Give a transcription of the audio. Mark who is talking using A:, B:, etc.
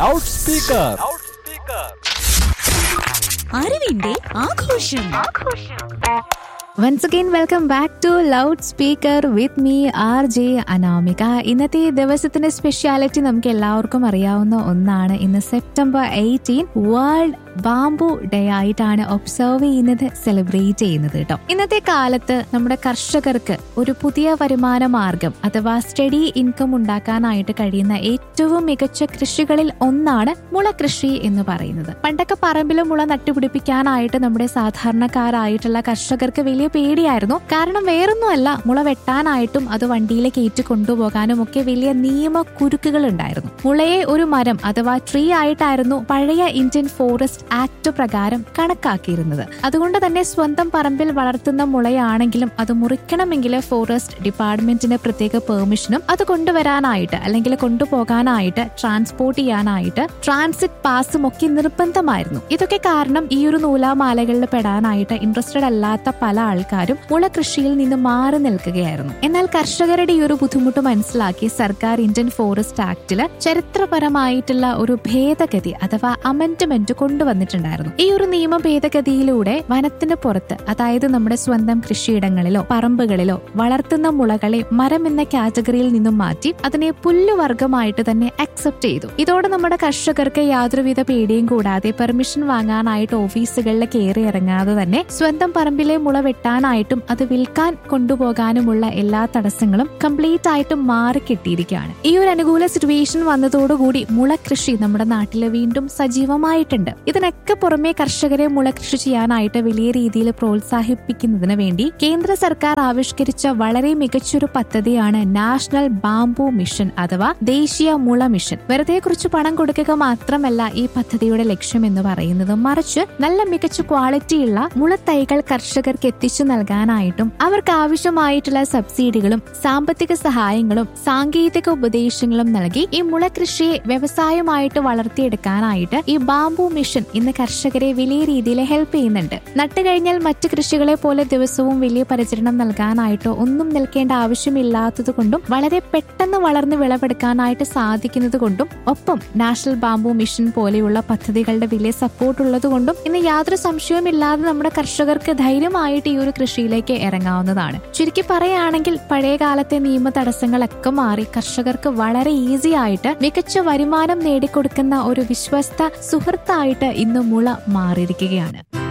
A: loud speaker
B: അറിവിന്റെ ആഘോഷം
C: once again welcome back to loud speaker with me R J Anamika ഇന്നത്തെ ദിവസത്തിന്റെ speciality നമുക്ക് എല്ലാവർക്കും അറിയാവുന്ന ഒന്നാണ് ഇന്ന് September eighteen world bamboo day ആയിട്ടാണ് ഒബ്സർവ് ചെയ്യുന്നത് സെലിബ്രേറ്റ് ചെയ്യുന്നത് കേട്ടോ ഇന്നത്തെ കാലത്ത് നമ്മുടെ കർഷകർക്ക് ഒരു പുതിയ വരുമാന മാർഗം അഥവാ സ്റ്റഡി ഇൻകം ഉണ്ടാക്കാനായിട്ട് കഴിയുന്ന ഏറ്റവും മികച്ച കൃഷികളിൽ ഒന്നാണ് മുള കൃഷി എന്ന് പറയുന്നത് പണ്ടൊക്കെ പറമ്പിൽ മുള നട്ടുപിടിപ്പിക്കാനായിട്ട് നമ്മുടെ സാധാരണക്കാരായിട്ടുള്ള കർഷകർക്ക് വലിയ പേടിയായിരുന്നു കാരണം വേറൊന്നുമല്ല മുള വെട്ടാനായിട്ടും അത് വണ്ടിയിൽ കയറ്റി കൊണ്ടുപോകാനും ഒക്കെ വലിയ നിയമ കുരുക്കുകൾ ഉണ്ടായിരുന്നു മുളയെ ഒരു മരം അഥവാ ട്രീ ആയിട്ടായിരുന്നു പഴയ ഇന്ത്യൻ ഫോറസ്റ്റ് ആക്ട് പ്രകാരം കണക്കാക്കിയിരുന്നത് അതുകൊണ്ട് തന്നെ സ്വന്തം പറമ്പിൽ വളർത്തുന്ന മുളയാണെങ്കിലും അത് മുറിക്കണമെങ്കിൽ ഫോറസ്റ്റ് ഡിപ്പാർട്ട്മെന്റിന്റെ പ്രത്യേക പെർമിഷനും അത് കൊണ്ടുവരാനായിട്ട് അല്ലെങ്കിൽ കൊണ്ടുപോകാനായിട്ട് ട്രാൻസ്പോർട്ട് ചെയ്യാനായിട്ട് ട്രാൻസിറ്റ് പാസും ഒക്കെ നിർബന്ധമായിരുന്നു ഇതൊക്കെ കാരണം ഈ ഒരു നൂലാമാലകളിൽ പെടാനായിട്ട് ഇൻട്രസ്റ്റഡ് അല്ലാത്ത പല ആൾക്കാരും മുള കൃഷിയിൽ നിന്ന് മാറി നിൽക്കുകയായിരുന്നു എന്നാൽ കർഷകരുടെ ഈ ഒരു ബുദ്ധിമുട്ട് മനസ്സിലാക്കി സർക്കാർ ഇന്ത്യൻ ഫോറസ്റ്റ് ആക്ടില് ചരിത്രപരമായിട്ടുള്ള ഒരു ഭേദഗതി അഥവാ അമെന്റ്മെന്റ് കൊണ്ടുവന്നിട്ടുണ്ടായിരുന്നു ഈ ഒരു നിയമ ഭേദഗതിയിലൂടെ വനത്തിന് പുറത്ത് അതായത് നമ്മുടെ സ്വന്തം കൃഷിയിടങ്ങളിലോ പറമ്പുകളിലോ വളർത്തുന്ന മുളകളെ മരം എന്ന കാറ്റഗറിയിൽ നിന്നും മാറ്റി അതിനെ പുല്ലുവർഗമായിട്ട് തന്നെ അക്സെപ്റ്റ് ചെയ്തു ഇതോടെ നമ്മുടെ കർഷകർക്ക് യാതൊരുവിധ പേടിയും കൂടാതെ പെർമിഷൻ വാങ്ങാനായിട്ട് ഓഫീസുകളിൽ കയറി ഇറങ്ങാതെ തന്നെ സ്വന്തം പറമ്പിലെ മുള വെട്ടാനായിട്ടും അത് വിൽക്കാൻ കൊണ്ടുപോകാനുമുള്ള എല്ലാ തടസ്സങ്ങളും കംപ്ലീറ്റ് ആയിട്ടും മാറിക്കിട്ടിയിരിക്കുകയാണ് ഈ ഒരു അനുകൂല സിറ്റുവേഷൻ വന്നതോടുകൂടി മുള കൃഷി നമ്മുടെ നാട്ടിൽ വീണ്ടും സജീവമായിട്ടുണ്ട് ഇതിനൊക്കെ പുറമെ കർഷകരെ മുള കൃഷി ചെയ്യാനായിട്ട് വലിയ രീതിയിൽ പ്രോത്സാഹിപ്പിക്കുന്നതിന് വേണ്ടി കേന്ദ്ര സർക്കാർ ആവിഷ്കരിച്ച വളരെ മികച്ചൊരു പദ്ധതിയാണ് നാഷണൽ ബാംബു മിഷൻ അഥവാ ദേശീയ മുള മിഷൻ വെറുതെ കുറച്ച് പണം കൊടുക്കുക മാത്രമല്ല ഈ പദ്ധതിയുടെ ലക്ഷ്യം എന്ന് പറയുന്നത് മറിച്ച് നല്ല മികച്ച ക്വാളിറ്റിയുള്ള മുളത്തൈകൾ കർഷകർക്ക് എത്തിച്ചു നൽകാനായിട്ടും അവർക്ക് ആവശ്യമായിട്ടുള്ള സബ്സിഡികളും സാമ്പത്തിക സഹായങ്ങളും സാങ്കേതിക ഉപദേശങ്ങളും നൽകി ഈ മുള കൃഷിയെ വ്യവസായമായിട്ട് വളർത്തിയെടുക്കാനായിട്ട് ഈ ബാംബു മിഷൻ ഇന്ന് കർഷകരെ വലിയ രീതിയിൽ ഹെൽപ്പ് ചെയ്യുന്നുണ്ട് നട്ടുകഴിഞ്ഞാൽ മറ്റു കൃഷികളെ പോലെ ദിവസവും വലിയ പരിചരണം നൽകാനായിട്ടോ ഒന്നും നിൽക്കേണ്ട ആവശ്യമില്ലാത്തത് കൊണ്ടും വളരെ പെട്ടെന്ന് വളർന്ന് വിളവെടുക്കാനായിട്ട് സാധിക്കുന്നത് കൊണ്ടും ഒപ്പം നാഷണൽ ബാംബു മിഷൻ പോലെയുള്ള പദ്ധതികളുടെ വലിയ സപ്പോർട്ട് ഉള്ളത് കൊണ്ടും ഇന്ന് യാതൊരു സംശയവുമില്ലാതെ നമ്മുടെ കർഷകർക്ക് ധൈര്യമായിട്ട് ഈ ഒരു കൃഷിയിലേക്ക് ഇറങ്ങാവുന്നതാണ് ചുരുക്കി പറയുകയാണെങ്കിൽ പഴയ കാലത്തെ നിയമ തടസ്സങ്ങളൊക്കെ മാറി കർഷകർക്ക് വളരെ ഈസി ആയിട്ട് മികച്ച വരുമാനം നേടിക്കൊടുക്കുന്ന ഒരു വിശ്വസ്ത സുഹൃത്തായിട്ട് ഇന്ന് മുള മാറിയിരിക്കുകയാണ്